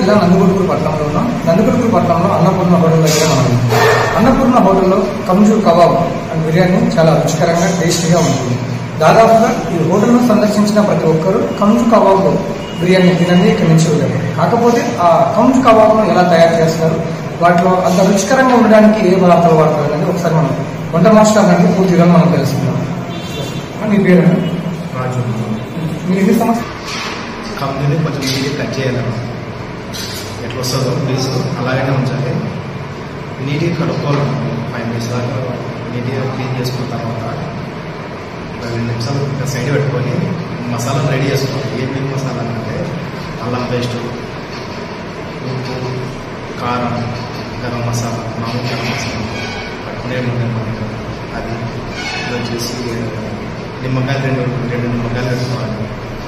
జిల్లా నందికొడుకురు పట్టణంలో ఉన్నాం నందికొడుకురు పట్టణంలో అన్నపూర్ణ హోటల్ దగ్గర మనం ఉన్నాం. అన్నపూర్ణ హోటల్లో కంజు కబాబ్ అండ్ బిర్యానీ చాలా రుచికరంగా టేస్టీగా ఉంటుంది దాదాపుగా ఈ హోటల్ను సందర్శించిన ప్రతి ఒక్కరూ కంజు కబాబ్ బిర్యానీ తినండి ఇక్కడి నుంచి వెళ్ళారు కాకపోతే ఆ కంజు కబాబ్ను ఎలా తయారు చేస్తారు వాటిలో అంత రుచికరంగా ఉండడానికి ఏ పదార్థాలు వాడతారు అనేది ఒకసారి మనం వంట మాస్టర్ అనేది పూర్తిగా మనం తెలుసుకుందాం మీ పేరు రాజు మీరు ఎన్ని సమస్య కంపెనీని కొంచెం నీట్గా కట్ చేయాలన్నమాట ఎట్లా వస్తుందో పీస్ అలాగనే ఉంచాలి నీట్గా కడుక్కోవాలన్నమాట ఫైవ్ మినిట్స్ దాకా నీట్గా క్లీన్ చేసుకున్న తర్వాత ఒక రెండు నిమిషాలు ఇంకా సైడ్ పెట్టుకొని మసాలా రెడీ చేసుకోవాలి ఏమేమి మసాలా అంటే అల్లం పేస్ట్ ఉప్పు కారం గరం మసాలా మామూలు గరం మసాలా పట్టుకునే ఉంటాయి మన దగ్గర అది ఇది వచ్చేసి నిమ్మకాయలు రెండు రెండు నిమ్మకాయలు పెట్టుకోవాలి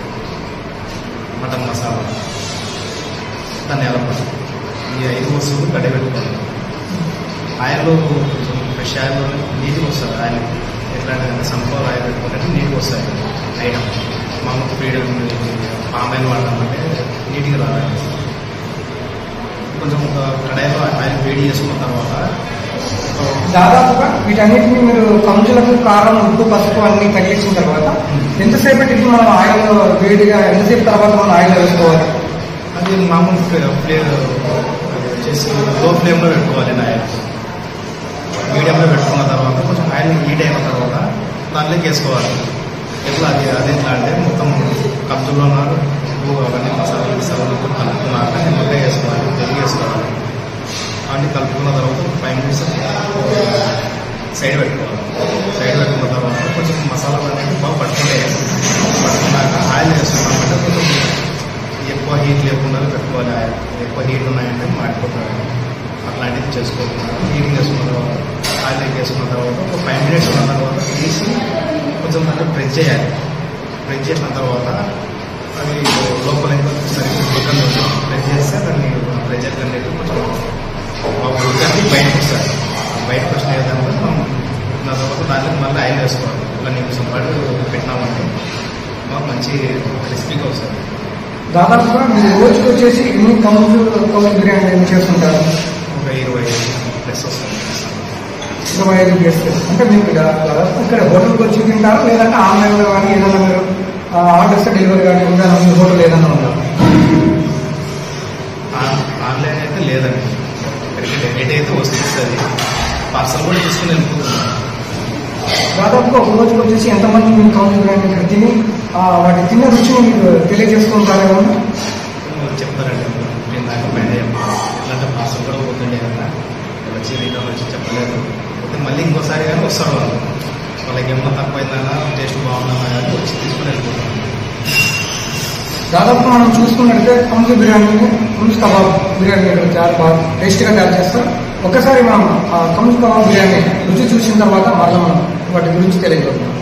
మటన్ మసాలా ధనియాల పొడి ఈ ఐదు వస్తువులు కడిగి పెట్టుకోవాలి ఆయిల్ కొంచెం ఫ్రెష్ ఆయిల్ నీట్గా వస్తుంది ఆయిల్ ఎట్లా అంటే సన్ఫ్లవర్ ఆయిల్ పెట్టుకుంటే నీట్గా వస్తుంది ఐటమ్ మామూలు ఫ్రీడమ్ పామ్ ఆయిల్ వాడాలంటే నీట్గా రావాలి కొంచెం ఒక కడాయిలో ఆయిల్ వేడి చేసుకున్న తర్వాత ఒక దాదాపుగా వీటన్నిటిని మీరు కంజులకు కారం ఉప్పు పసుపు అన్ని తగిలించిన తర్వాత ఎంతసేపటికి మనం ఆయిల్ వేడిగా ఎంతసేపు తర్వాత మనం ఆయిల్ వేసుకోవాలి అది మామూలు ఫ్లే- ఫ్లేమ్ అది వచ్చేసి లో ఫ్లేమ్లో పెట్టుకోవాలి ఆయిల్ మీడియంలో పెట్టుకున్న తర్వాత కొంచెం ఆయిల్ హీట్ అయిన తర్వాత దాంట్లోకి వేసుకోవాలి ఎట్లా అది అది ఎట్లా అంటే మొత్తం కబ్జులో ఉన్నారు ఉప్పు అవన్నీ మసాలాలు గిసాలు కలుపుకున్నాక నిమ్మకాయ వేసుకోవాలి పెరుగు వేసుకోవాలి అవన్నీ కలుపుకున్న తర్వాత ఫైవ్ మినిట్స్ సైడ్ పెట్టుకోవాలి సైడ్ పెట్టుకున్న తర్వాత కొంచెం మసాలాలు అనేది బాగా పట్టుకుంటాయి పట్టుకున్నాక ఆయిల్ వేసుకున్నామంటే కొంచెం ఎక్కువ హీట్ లేకుండా పెట్టుకోవాలి ఆయిల్ ఎక్కువ హీట్ ఉన్నాయంటే మాడిపోతాయి అట్లాంటివి చేసుకోకుండా హీటింగ్ చేసుకున్న తర్వాత ఆయిల్ వేసుకున్న తర్వాత ఒక ఫైవ్ మినిట్స్ ఉన్న తర్వాత తీసి కొంచెం దాన్ని ప్రెస్ చేయాలి ప్రెస్ చేసిన తర్వాత అది లోపల ఇంకా సరిగ్గా ఉడకని ప్రెస్ చేస్తే దాన్ని ప్రెజర్ అనేది కొంచెం ఉడకని బయటకు వస్తుంది బయటకు వచ్చిన విధంగా మనం దాని తర్వాత దానికి మళ్ళీ ఆయిల్ వేసుకోవాలి ఒక నిమిషం పాటు పెట్టినామంటే మాకు మంచి క్రిస్పీగా వస్తుంది దాదాపుగా మీరు రోజుకి వచ్చేసి ఎన్ని కంజు కౌన్ బిర్యానీ ఏమి చేస్తుంటారు ఒక ఇరవై ప్లస్ వస్తుంది ఇరవై ఐదు ప్లేస్ అంటే మీకు ఇక్కడ దాదాపు ఇక్కడ హోటల్కి వచ్చి తింటారు లేదంటే ఆన్లైన్లో కానీ ఏదైనా మీరు ఆర్డర్స్ డెలివరీ కానీ ఉందా మీ హోటల్ ఏదైనా ఉందా ఆన్- ఆన్లైన్ అయితే లేదండి ఇక్కడికి డైరెక్ట్ అయితే వస్తుంది పార్సల్ కూడా తీసుకుని వెళ్ళిపోతున్నాం దాదాపుగా ఒక రోజుకి వచ్చేసి ఎంతమంది మీరు కౌన్ బిర్యానీ ఇక్కడ తిని ఆ, వాటి తిన్న రుచిని మీకు తెలియజేసుకుంటారేమో చెప్తారండి నేను దాకా పైన చెప్తాను ఎట్లంటే పార్సల్ కూడా పోతుండే కదా ఇక్కడ వచ్చి రిటర్న్ వచ్చి చెప్పలేదు అయితే మళ్ళీ ఇంకోసారి కానీ వస్తారు వాళ్ళు వాళ్ళకి ఏమన్నా తక్కువైందన్నా టేస్ట్ బాగుందన్నా కానీ వచ్చి తీసుకుని వెళ్ళిపోతాం దాదాపు మనం చూసుకున్నట్లయితే కంజు బిర్యానీ కంజు కబాబ్ బిర్యానీ ఇక్కడ చాలా బాగా టేస్టీగా తయారు చేస్తారు ఒక్కసారి మనం ఆ కంజు కబాబ్ బిర్యానీ రుచి చూసిన తర్వాత మళ్ళీ మనం వాటి గురించి తెలియజేద్దాం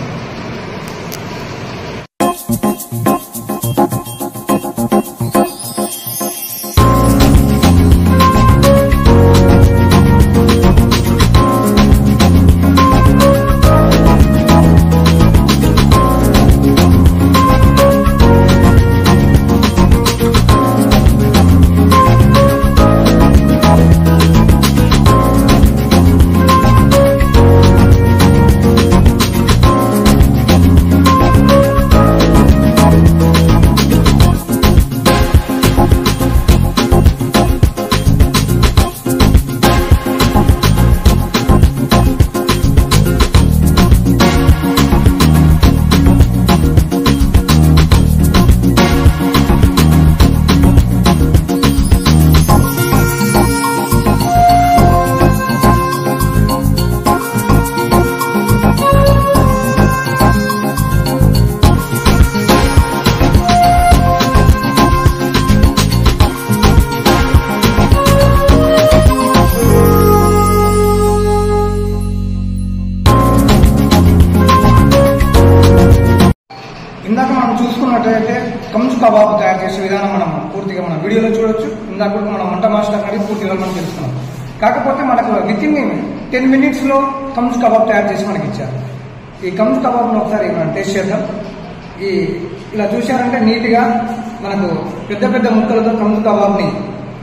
ఇందాక మనం చూసుకున్నట్టయితే కంచు కబాబ్ తయారు చేసే విధానం మనం పూర్తిగా మన వీడియోలో చూడొచ్చు ఇందాక కూడా మనం వంట మాస్టర్ అనేది పూర్తిగా మనం తెలుసుకున్నాం కాకపోతే మనకు విత్ ఇన్ టెన్ మినిట్స్ లో కంచు కబాబ్ తయారు చేసి మనకి ఇచ్చారు ఈ కంచు కబాబ్ను ఒకసారి మనం టేస్ట్ చేద్దాం ఈ ఇలా చూశారంటే నీట్గా మనకు పెద్ద పెద్ద ముక్కలతో కంచు కబాబ్ని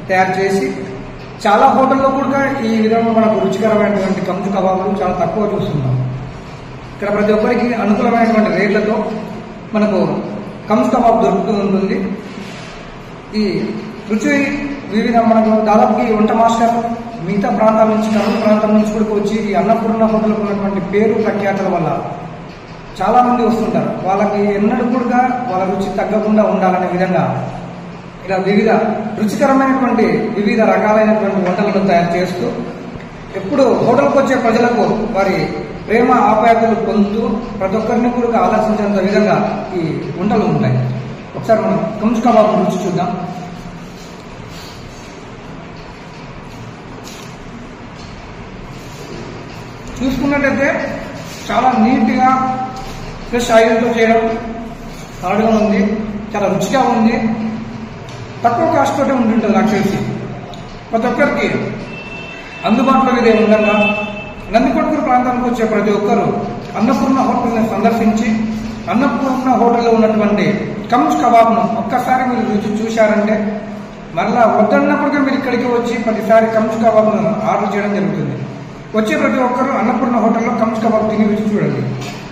తయారు చేసి చాలా హోటల్లో కూడా ఈ విధంగా మనకు రుచికరమైనటువంటి కంచు కబాబులు చాలా తక్కువ చూస్తున్నాం ఇక్కడ ప్రతి ఒక్కరికి అనుకూలమైనటువంటి రేట్లతో మనకు కంచు కబాబ్ దొరుకుతూ ఉంటుంది ఈ రుచి వివిధ మనకు దాదాపు ఈ వంట మాస్టర్ మిగతా ప్రాంతాల నుంచి కర్నూలు ప్రాంతం నుంచి కూడా వచ్చి ఈ అన్నపూర్ణ హోటల్కి ఉన్నటువంటి పేరు ప్రఖ్యాతల వల్ల చాలా మంది వస్తుంటారు వాళ్ళకి ఎన్నడూ కూడా వాళ్ళ రుచి తగ్గకుండా ఉండాలనే విధంగా ఇలా వివిధ రుచికరమైనటువంటి వివిధ రకాలైనటువంటి వంటలను తయారు చేస్తూ ఎప్పుడు హోటల్కి వచ్చే ప్రజలకు వారి ప్రేమ ఆప్యాయతలు పొందుతూ ప్రతి ఒక్కరిని కూడా ఆలోచించేంత విధంగా ఈ వంటలు ఉంటాయి ఒకసారి మనం కంచు కబాబ్ రుచి చూద్దాం చూసుకున్నట్టయితే చాలా నీట్గా ఫ్రెష్ ఆయిల్తో చేయడం హార్డ్గా ఉంది చాలా రుచిగా ఉంది తక్కువ కాస్ట్ తోటే ఉంటుంటుంది నాకు తెలిసి ప్రతి ఒక్కరికి అందుబాటులో ఇదే ఉండగా నందికొట్కూరు ప్రాంతానికి వచ్చే ప్రతి ఒక్కరూ అన్నపూర్ణ హోటల్ని సందర్శించి అన్నపూర్ణ హోటల్లో ఉన్నటువంటి కంచ్ కబాబ్ను ఒక్కసారి మీరు రుచి చూశారంటే మరలా వద్దన్నప్పటికీ మీరు ఇక్కడికి వచ్చి ప్రతిసారి కంచ్ కబాబ్ను ఆర్డర్ చేయడం జరుగుతుంది వచ్చే ప్రతి ఒక్కరూ అన్నపూర్ణ హోటల్లో కంచ్ కబాబ్ తిని రుచి చూడండి